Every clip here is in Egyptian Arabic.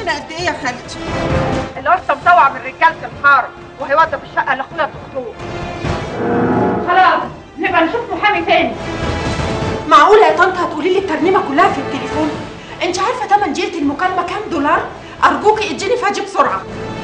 هنا قد ايه يا خالتي القصه مطوع من رجاله الحاره وهيوضب الشقه لاخويا الدكتور خلاص نبقى نشوف محامي تاني معقوله يا طنط هتقولي لي الترنيمه كلها في التليفون انت عارفه تمن جيره المكالمه كام دولار ارجوكي اديني فاجي بسرعه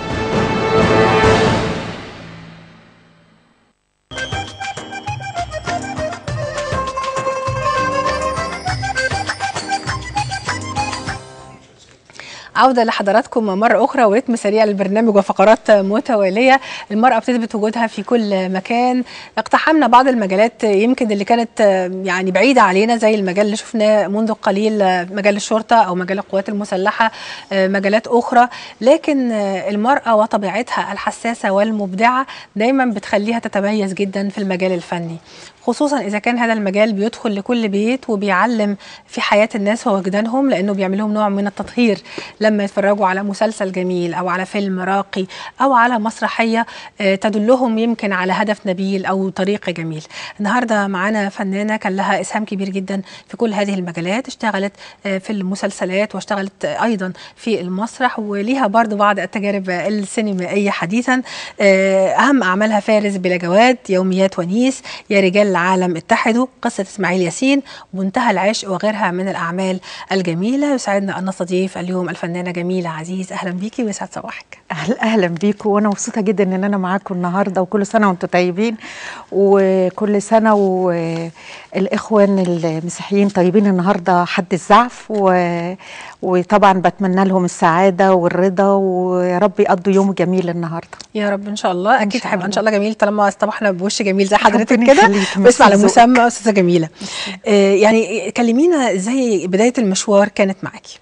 عودة لحضراتكم مرة أخرى ورتم سريع للبرنامج وفقرات متوالية المرأة بتثبت وجودها في كل مكان اقتحمنا بعض المجالات يمكن اللي كانت يعني بعيدة علينا زي المجال اللي شفناه منذ قليل مجال الشرطة أو مجال القوات المسلحة مجالات أخرى لكن المرأة وطبيعتها الحساسة والمبدعة دايما بتخليها تتميز جدا في المجال الفني خصوصا اذا كان هذا المجال بيدخل لكل بيت وبيعلم في حياه الناس ووجدانهم لانه بيعمل لهم نوع من التطهير لما يتفرجوا على مسلسل جميل او على فيلم راقي او على مسرحيه تدلهم يمكن على هدف نبيل او طريق جميل. النهارده معانا فنانه كان لها اسهام كبير جدا في كل هذه المجالات، اشتغلت في المسلسلات واشتغلت ايضا في المسرح وليها برضو بعض التجارب السينمائيه حديثا. اهم اعمالها فارس بلا جواد، يوميات ونيس، يا رجال العالم اتحدوا قصة إسماعيل ياسين منتهى العشق وغيرها من الأعمال الجميلة يسعدنا أن نستضيف اليوم الفنانة جميلة عزيز أهلا بيكي ويسعد صباحك أهلا أهلا بيكم وأنا مبسوطة جدا إن أنا معاكم النهاردة وكل سنة وأنتم طيبين وكل سنة والإخوان المسيحيين طيبين النهاردة حد الزعف و... وطبعا بتمنى لهم السعادة والرضا ويا رب يقضوا يوم جميل النهاردة يا رب إن شاء الله أكيد هيبقى إن شاء الله جميل طالما اصطبحنا بوش جميل زي حضرتك ربنا كده يخليك، باسم على ميرسي مسمى أستاذة جميلة آه يعني كلمينا إزاي بداية المشوار كانت معاكي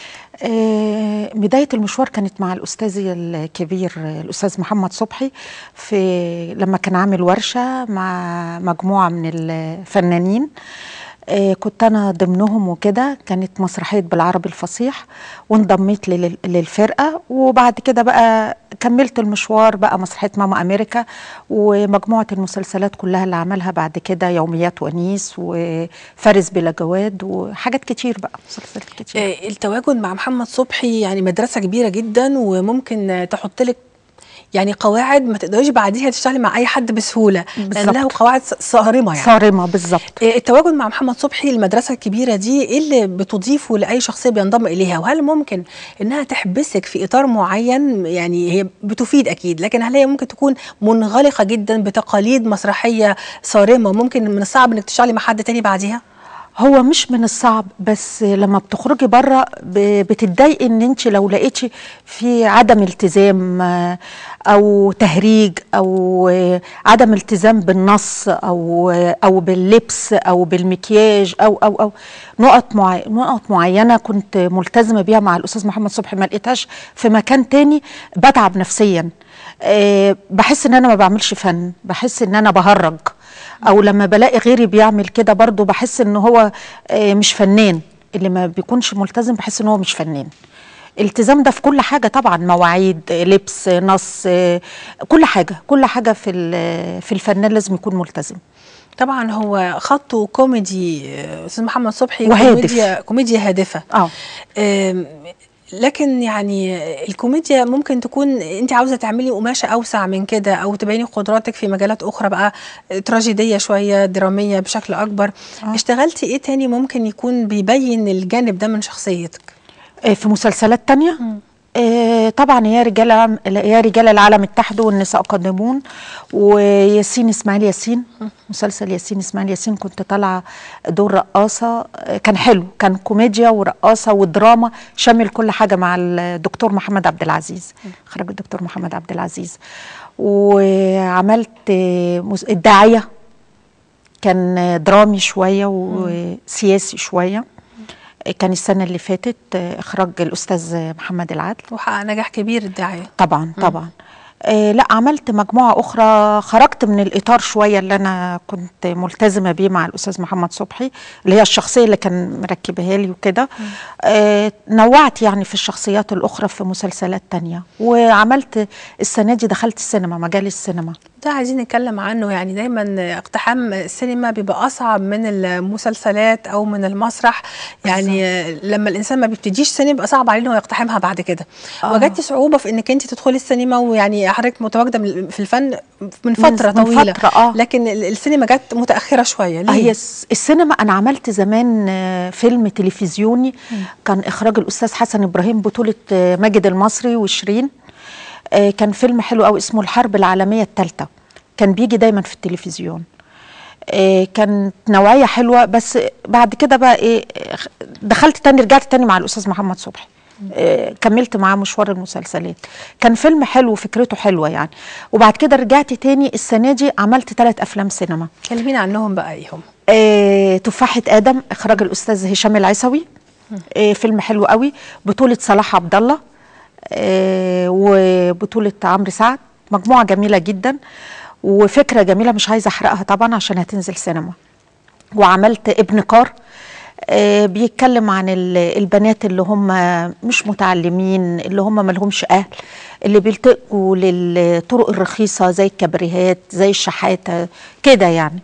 آه، بداية المشوار كانت مع الأستاذ الكبير آه، الأستاذ محمد صبحي في لما كان عامل ورشة مع مجموعة من الفنانين آه، كنت أنا ضمنهم وكده كانت مسرحية بالعربي الفصيح وانضميت لل- للفرقة وبعد كده بقى كملت المشوار بقى مسرحية ماما أمريكا ومجموعة المسلسلات كلها اللي عملها بعد كده يوميات ونيس وفارس بلا جواد وحاجات كتير بقى مسلسلات كتير آه، التواجد مع محمد صبحي يعني مدرسة كبيرة جدا وممكن آه، تحط لك يعني قواعد ما تقدريش بعديها تشتغلي مع اي حد بسهوله لان بالظبط. له قواعد ص- صارمه يعني صارمة بالظبط آه، التواجد مع محمد صبحي المدرسه الكبيره دي ايه اللي بتضيفه لاي شخصيه بينضم اليها وهل ممكن انها تحبسك في اطار معين يعني هي بتفيد اكيد لكن هل هي ممكن تكون منغلقه جدا بتقاليد مسرحيه صارمه ممكن من الصعب انك تشتغلي مع حد تاني بعديها هو مش من الصعب بس لما بتخرجي بره ب- بتتضايقي ان انت لو لقيتي في عدم التزام آه، او تهريج او آه، عدم التزام بالنص او آه، او باللبس او بالمكياج او او او نقط معي نقط معينه كنت ملتزمه بيها مع الاستاذ محمد صبحي ما لقيتهاش في مكان تاني بتعب نفسيا آه، بحس ان انا ما بعملش فن بحس ان انا بهرج او لما بلاقي غيري بيعمل كده برضو بحس ان هو آه، مش فنان اللي ما بيكونش ملتزم بحس ان هو مش فنان الالتزام ده في كل حاجه طبعا مواعيد آه، لبس آه، نص آه، كل حاجه كل حاجه في ال- في الفنان لازم يكون ملتزم طبعا هو خطه كوميدي آه، استاذ محمد صبحي وهادف. كوميديا كوميديا هادفه اه آم، لكن يعني الكوميديا ممكن تكون انت عاوزه تعملي قماشه اوسع من كده او تبيني قدراتك في مجالات اخرى بقى تراجيديه شويه دراميه بشكل اكبر آه. اشتغلتي ايه تاني ممكن يكون بيبين الجانب ده من شخصيتك آه، في مسلسلات تانية آه، طبعا يا رجال العالم يا رجال العالم اتحدوا والنساء قدمون وياسين اسماعيل ياسين مسلسل ياسين اسماعيل ياسين كنت طالعه دور رقاصه آه، كان حلو كان كوميديا ورقاصه ودراما شامل كل حاجه مع الدكتور محمد عبد العزيز خرج الدكتور محمد عبد العزيز وعملت آه، مس- الداعيه كان آه، درامي شويه وسياسي شويه كان السنة اللي فاتت آه، إخراج الأستاذ محمد العدل وحقق نجاح كبير الداعيه طبعا طبعا آه لا عملت مجموعة أخرى خرجت من الإطار شوية اللي أنا كنت ملتزمة بيه مع الأستاذ محمد صبحي اللي هي الشخصية اللي كان مركبها لي وكده آه نوعت يعني في الشخصيات الأخرى في مسلسلات تانية وعملت السنة دي دخلت السينما مجال السينما ده عايزين نتكلم عنه يعني دايما اقتحام السينما بيبقى اصعب من المسلسلات او من المسرح يعني لما الانسان ما بيبتديش سينما بيبقى صعب عليه انه يقتحمها بعد كده آه. وجدتي صعوبه في انك انت تدخلي السينما ويعني حضرتك متواجده من- في الفن من فتره من طويله فترة، آه. لكن ال- السينما جت متاخره شويه ليه؟ هي الس- السينما انا عملت زمان آه، فيلم تلفزيوني كان اخراج الاستاذ حسن ابراهيم بطوله آه، ماجد المصري وشيرين آه، كان فيلم حلو قوي اسمه الحرب العالميه الثالثه كان بيجي دايما في التلفزيون آه، كانت نوعيه حلوه بس بعد كده بقى ايه آه، دخلت تاني رجعت تاني مع الاستاذ محمد صبحي آه، كملت معاه مشوار المسلسلات كان فيلم حلو فكرته حلوه يعني وبعد كده رجعت تاني السنه دي عملت ثلاث افلام سينما كلمينا عنهم بقى ايه هم آه، تفاحة آدم إخراج الأستاذ هشام العيسوي آه، فيلم حلو قوي بطولة صلاح عبد الله آه، وبطولة عمرو سعد مجموعة جميلة جدا وفكرة جميلة مش عايزة أحرقها طبعا عشان هتنزل سينما وعملت ابن كار آه، بيتكلم عن ال- البنات اللي هم مش متعلمين اللي هم ملهمش أهل اللي بيلتقوا للطرق الرخيصة زي الكبريهات زي الشحاتة كده يعني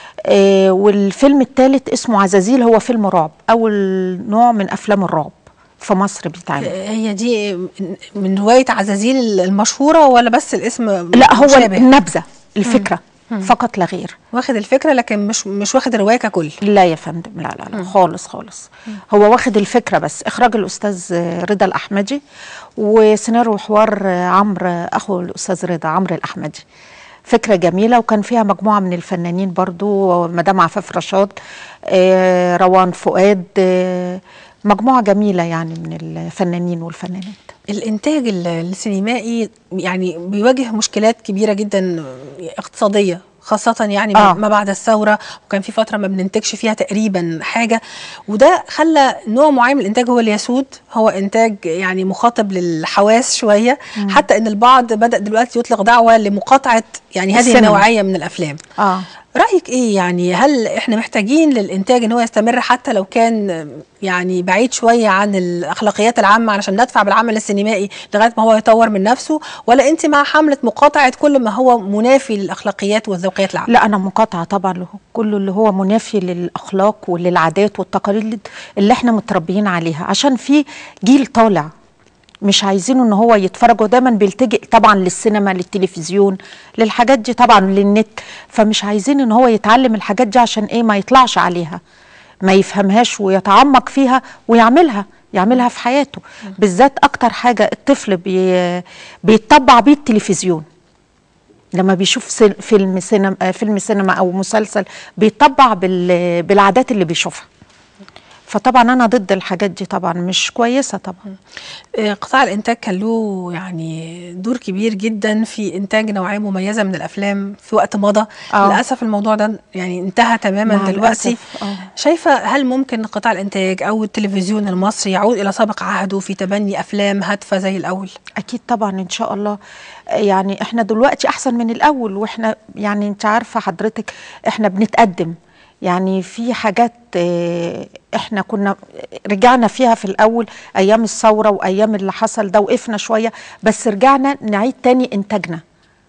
آه، والفيلم الثالث اسمه عزازيل هو فيلم رعب أول نوع من أفلام الرعب في مصر بيتعمل هي دي من روايه عزازيل المشهوره ولا بس الاسم لا هو مشابه؟ النبذة الفكرة فقط لا غير واخد الفكره لكن مش مش واخد الروايه ككل لا يا فندم لا لا, لا خالص خالص هو واخد الفكرة بس إخراج الأستاذ رضا الأحمدي وسيناريو وحوار عمرو أخو الأستاذ رضا عمرو الأحمدي فكرة جميلة وكان فيها مجموعة من الفنانين برضو مدام عفاف رشاد آه، روان فؤاد آه، مجموعة جميلة يعني من الفنانين والفنانات الانتاج ال- السينمائي يعني بيواجه مشكلات كبيره جدا اقتصاديه خاصة يعني آه. آه. ما بعد الثورة وكان في فترة ما بننتجش فيها تقريبا حاجة وده خلى نوع معين من الإنتاج هو اللي يسود هو إنتاج يعني مخاطب للحواس شوية حتى إن البعض بدأ دلوقتي يطلق دعوة لمقاطعة يعني هذه السينما. النوعية من الأفلام اه رأيك إيه يعني هل إحنا محتاجين للإنتاج إن هو يستمر حتى لو كان يعني بعيد شوية عن الأخلاقيات العامة علشان ندفع بالعمل السينمائي لغاية ما هو يطور من نفسه ولا أنت مع حملة مقاطعة كل ما هو منافي للأخلاقيات والذوقيات العامة؟ لا انا مقاطعه طبعا له كله اللي هو منافي للاخلاق وللعادات والتقاليد اللي احنا متربيين عليها عشان في جيل طالع مش عايزينه ان هو يتفرج ودايما بيلتجئ طبعا للسينما للتلفزيون للحاجات دي طبعا للنت فمش عايزين ان هو يتعلم الحاجات دي عشان ايه ما يطلعش عليها ما يفهمهاش ويتعمق فيها ويعملها يعملها في حياته بالذات اكتر حاجه الطفل بي بيتطبع بيه التلفزيون لما بيشوف سل- فيلم سينما آه، فيلم سينما او مسلسل بيطبع بال- بالعادات اللي بيشوفها فطبعا انا ضد الحاجات دي طبعا مش كويسه طبعا آه، قطاع الانتاج كان له يعني دور كبير جدا في انتاج نوعيه مميزه من الافلام في وقت مضى آه. للاسف الموضوع ده يعني انتهى تماما مع دلوقتي الأسف، آه. شايفه هل ممكن قطاع الانتاج او التلفزيون المصري يعود الى سابق عهده في تبني افلام هادفه زي الاول اكيد طبعا ان شاء الله يعني احنا دلوقتي احسن من الاول واحنا يعني انت عارفه حضرتك احنا بنتقدم يعني في حاجات اه، احنا كنا رجعنا فيها في الاول ايام الثوره وايام اللي حصل ده وقفنا شويه بس رجعنا نعيد تاني انتاجنا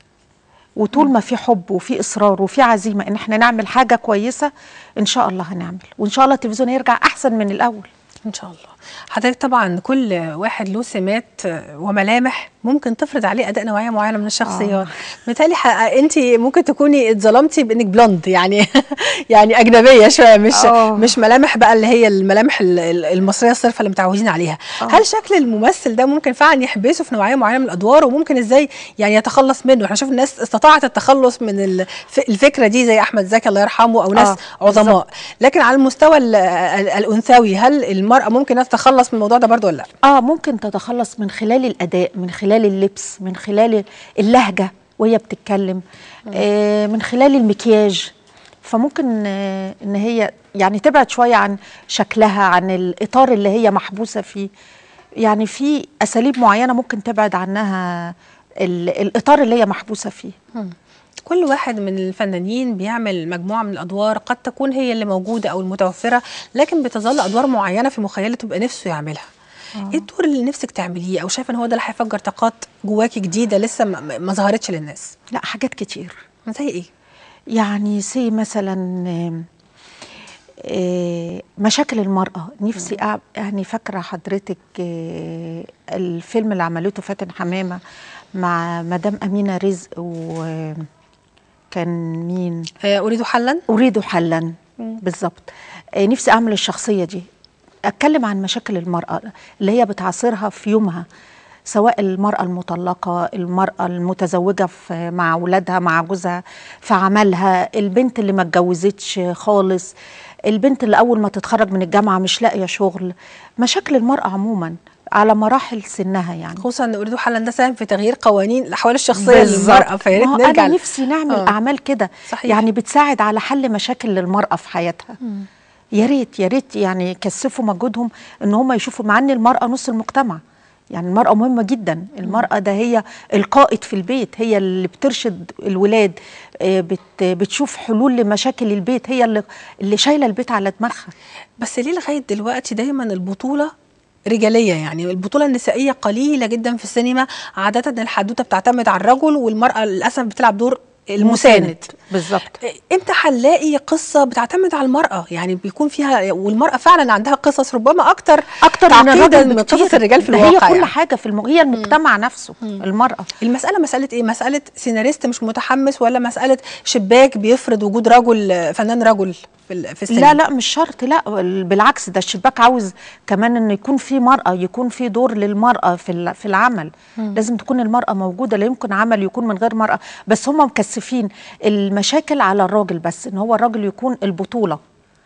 وطول ما في حب وفي اصرار وفي عزيمه ان احنا نعمل حاجه كويسه ان شاء الله هنعمل وان شاء الله التلفزيون هيرجع احسن من الاول ان شاء الله حضرتك طبعا كل واحد له سمات وملامح ممكن تفرض عليه اداء نوعيه معينه من الشخصيات بالتالي انت ممكن تكوني اتظلمتي بانك بلوند يعني يعني اجنبيه شويه مش آه. مش ملامح بقى اللي هي الملامح ال- ال- المصريه الصرفه اللي متعودين عليها هل شكل الممثل ده ممكن فعلا يحبسه في نوعيه معينه من الادوار وممكن ازاي يعني يتخلص منه احنا شوف الناس استطاعت التخلص من الف- الفكره دي زي احمد زكي الله يرحمه او ناس آه، عظماء لكن على المستوى ال- ال- الانثوي هل المراه ممكن تتخلص من الموضوع ده برضو ولا لا اه ممكن تتخلص من خلال الاداء من خلال اللبس من خلال اللهجه وهي بتتكلم آه من خلال المكياج فممكن آه ان هي يعني تبعد شويه عن شكلها عن الاطار اللي هي محبوسه فيه يعني في اساليب معينه ممكن تبعد عنها ال- الاطار اللي هي محبوسه فيه كل واحد من الفنانين بيعمل مجموعة من الأدوار قد تكون هي اللي موجودة أو المتوفرة لكن بتظل أدوار معينة في مخيلته بيبقى نفسه يعملها ايه الدور اللي نفسك تعمليه او شايفه ان هو ده اللي هيفجر طاقات جواكي جديده لسه ما, ما- ما ظهرتش للناس لا حاجات كتير زي ايه يعني سي مثلا آم، آه، مشاكل المرأة نفسي أع- يعني فاكرة حضرتك آه، الفيلم اللي عملته فاتن حمامة مع مدام أمينة رزق وكان مين آه، اريد حلا أريد حلا بالظبط آه، نفسي أعمل الشخصية دي أتكلم عن مشاكل المرأة اللي هي بتعاصرها في يومها سواء المرأة المطلقة المرأة المتزوجة في مع أولادها مع جوزها في عملها البنت اللي ما اتجوزتش خالص البنت اللي أول ما تتخرج من الجامعة مش لاقية شغل مشاكل المرأة عموما على مراحل سنها يعني خصوصا ان اريد حلا ده ساهم في تغيير قوانين الاحوال الشخصيه بالظبط. للمراه فيا ريت ما هو نرجع انا ل- نفسي نعمل آه. اعمال كده صحيح. يعني بتساعد على حل مشاكل للمراه في حياتها يا ريت يا ريت يعني يكثفوا مجهودهم ان هم يشوفوا مع ان المراه نص المجتمع يعني المرأة مهمة جدا المرأة ده هي القائد في البيت هي اللي بترشد الولاد آه، بت بتشوف حلول لمشاكل البيت هي اللي, اللي شايلة البيت على دماغها بس ليه لغايه دلوقتي دايما البطوله رجاليه يعني البطوله النسائيه قليله جدا في السينما عاده الحدوته بتعتمد على الرجل والمراه للاسف بتلعب دور المساند بالظبط امتى هنلاقي قصه بتعتمد على المراه يعني بيكون فيها والمراه فعلا عندها قصص ربما اكتر اكتر من تعقيداً الراجل من بكتير. قصص الرجال في ده الواقع هي كل يعني. حاجة في الم... هي المجتمع نفسه المرأة المسألة مسألة إيه؟ مسألة سيناريست مش متحمس ولا مسألة شباك بيفرض وجود رجل فنان رجل في ال- في السينما؟ لا لا مش شرط لا بالعكس ده الشباك عاوز كمان ان يكون في مرأة يكون في دور للمرأة في ال- في العمل لازم تكون المرأة موجودة لا يمكن عمل يكون من غير مرأة بس هم مكثفين المشاكل على الراجل بس ان هو الراجل يكون البطولة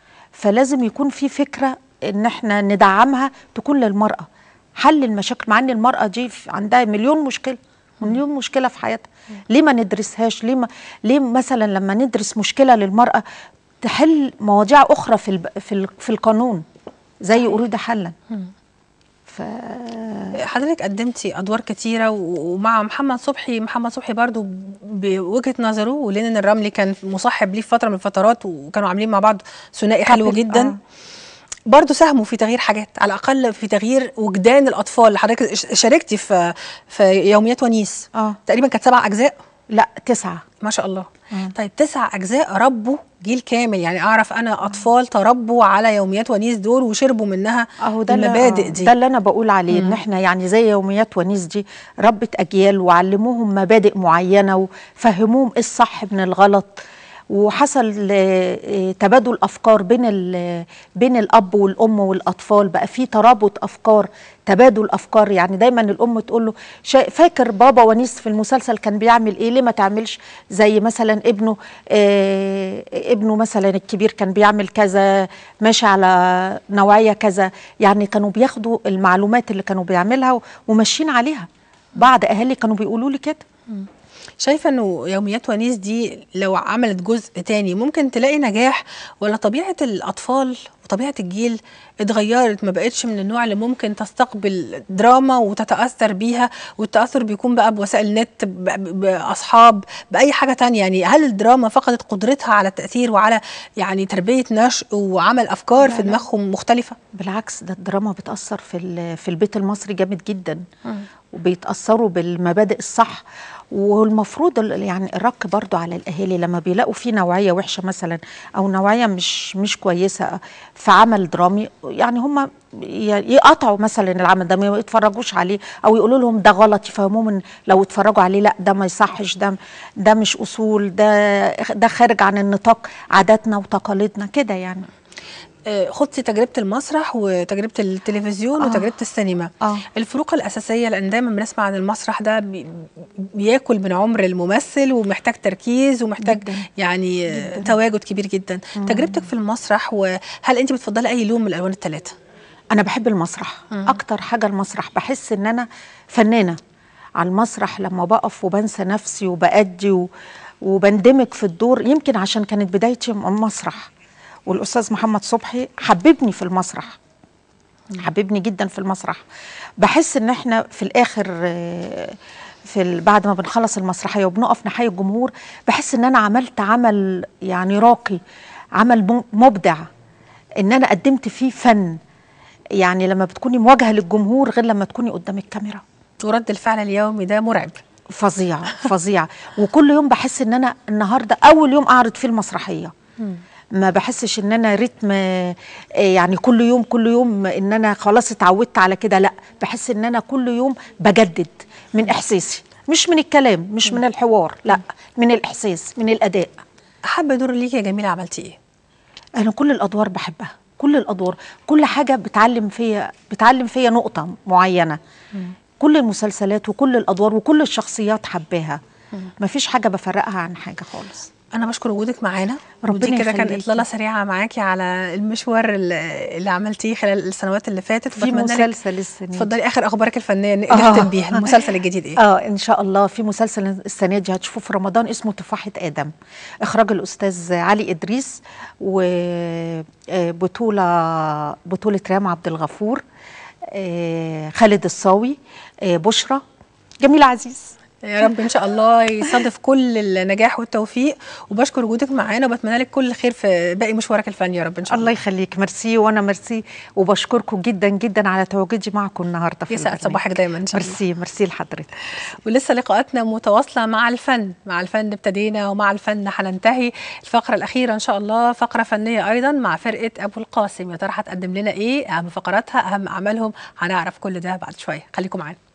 فلازم يكون في فكرة ان احنا ندعمها تكون للمرأة حل المشاكل مع ان المرأة دي في- عندها مليون مشكلة مليون مشكلة في حياتها ليه ما ندرسهاش ليه ما ليه مثلا لما ندرس مشكلة للمرأة تحل مواضيع أخرى في الب... في, ال... في القانون زي أريد حلا ف... حضرتك قدمتي أدوار كتيرة و- ومع محمد صبحي محمد صبحي برضو بوجهة نظره ولينين الرملي كان مصاحب ليه في فترة من الفترات وكانوا عاملين مع بعض ثنائي حلو كابل، جدا آه. برضه ساهموا في تغيير حاجات على الاقل في تغيير وجدان الاطفال اللي حضرتك ش- شاركتي في في يوميات ونيس آه. تقريبا كانت سبع اجزاء لا تسعة ما شاء الله طيب تسع اجزاء ربوا جيل كامل يعني اعرف انا اطفال تربوا على يوميات ونيس دول وشربوا منها اهو ده اللي- المبادئ آه، دي ده اللي انا بقول عليه ان احنا يعني زي يوميات ونيس دي ربت اجيال وعلموهم مبادئ معينه وفهموهم ايه الصح من الغلط وحصل آه، آه، تبادل افكار بين ال- بين الاب والام والاطفال بقى في ترابط افكار تبادل افكار يعني دايما الام تقول له شا- فاكر بابا ونيس في المسلسل كان بيعمل ايه ليه ما تعملش زي مثلا ابنه آه ابنه مثلا الكبير كان بيعمل كذا ماشي على نوعيه كذا يعني كانوا بياخدوا المعلومات اللي كانوا بيعملها وماشيين عليها بعض اهالي كانوا بيقولوا لي كده شايفه انه يوميات ونيس دي لو عملت جزء تاني ممكن تلاقي نجاح ولا طبيعه الاطفال وطبيعه الجيل اتغيرت ما بقتش من النوع اللي ممكن تستقبل دراما وتتاثر بيها والتاثر بيكون بقى بوسائل نت ب- ب- باصحاب باي حاجه تانية يعني هل الدراما فقدت قدرتها على التاثير وعلى يعني تربيه نشء وعمل افكار لا، في لا. دماغهم مختلفه بالعكس ده الدراما بتأثر في ال- في البيت المصري جامد جدا وبيتأثروا بالمبادئ الصح والمفروض ال- يعني الرك برضو على الأهالي لما بيلاقوا في نوعية وحشة مثلا أو نوعية مش مش كويسة في عمل درامي يعني هم ي- يقطعوا مثلا العمل ده ما يتفرجوش عليه أو يقولوا لهم ده غلط يفهموهم إن لو اتفرجوا عليه لا ده ما يصحش ده ده مش أصول ده ده خارج عن النطاق عاداتنا وتقاليدنا كده يعني آه، خدتي تجربه المسرح وتجربه التلفزيون آه. وتجربه السينما آه. الفروق الاساسيه لان دايما بنسمع عن المسرح ده بي بياكل من عمر الممثل ومحتاج تركيز ومحتاج جداً. يعني آه، تواجد كبير جدا تجربتك في المسرح وهل انت بتفضلي اي لون من الالوان الثلاثه انا بحب المسرح اكتر حاجه المسرح بحس ان انا فنانه على المسرح لما بقف وبنسى نفسي وبأدي و... وبندمج في الدور يمكن عشان كانت بدايتي م- مسرح والاستاذ محمد صبحي حببني في المسرح حببني جدا في المسرح بحس ان احنا في الاخر آه، في ال- بعد ما بنخلص المسرحيه وبنقف نحيي الجمهور بحس ان انا عملت عمل يعني راقي عمل م- مبدع ان انا قدمت فيه فن يعني لما بتكوني مواجهه للجمهور غير لما تكوني قدام الكاميرا ورد الفعل اليومي ده مرعب فظيع فظيع وكل يوم بحس ان انا النهارده اول يوم اعرض فيه المسرحيه ما بحسش ان انا رتم آه، يعني كل يوم كل يوم ان انا خلاص اتعودت على كده لا بحس ان انا كل يوم بجدد من احساسي مش من الكلام مش من الحوار لا من الاحساس من الاداء حابه دور ليكي يا جميله عملتي ايه انا كل الادوار بحبها كل الادوار كل حاجه بتعلم فيا بتعلم فيا نقطه معينه كل المسلسلات وكل الادوار وكل الشخصيات حباها مفيش حاجه بفرقها عن حاجه خالص انا بشكر وجودك معانا ربنا ودي كده كان يخليكي. اطلاله سريعه معاكي على المشوار اللي اللي عملتيه خلال السنوات اللي فاتت في وبتمنى لك- مسلسل السنه دي. اتفضلي اخر اخبارك الفنيه ن- آه. نختم بيها المسلسل الجديد ايه اه ان شاء الله في مسلسل السنه دي هتشوفوه في رمضان اسمه تفاحه ادم اخراج الاستاذ علي ادريس وبطوله بطوله رام عبد الغفور آه، خالد الصاوي آه، بشرى جميل عزيز يا رب ان شاء الله يصادف كل النجاح والتوفيق وبشكر وجودك معانا وبتمنى لك كل خير في باقي مشوارك الفني يا رب ان شاء الله الله يخليك ميرسي وانا ميرسي وبشكركم جدا جدا على تواجدي معكم النهارده في يسعد البرنامج. صباحك دايما ان شاء الله ميرسي ميرسي لحضرتك ولسه لقاءاتنا متواصلة مع الفن مع الفن ابتدينا ومع الفن هننتهي الفقرة الأخيرة إن شاء الله فقرة فنية أيضا مع فرقة أبو القاسم يا ترى هتقدم لنا إيه أهم فقراتها أهم أعمالهم هنعرف كل ده بعد شوية خليكم معانا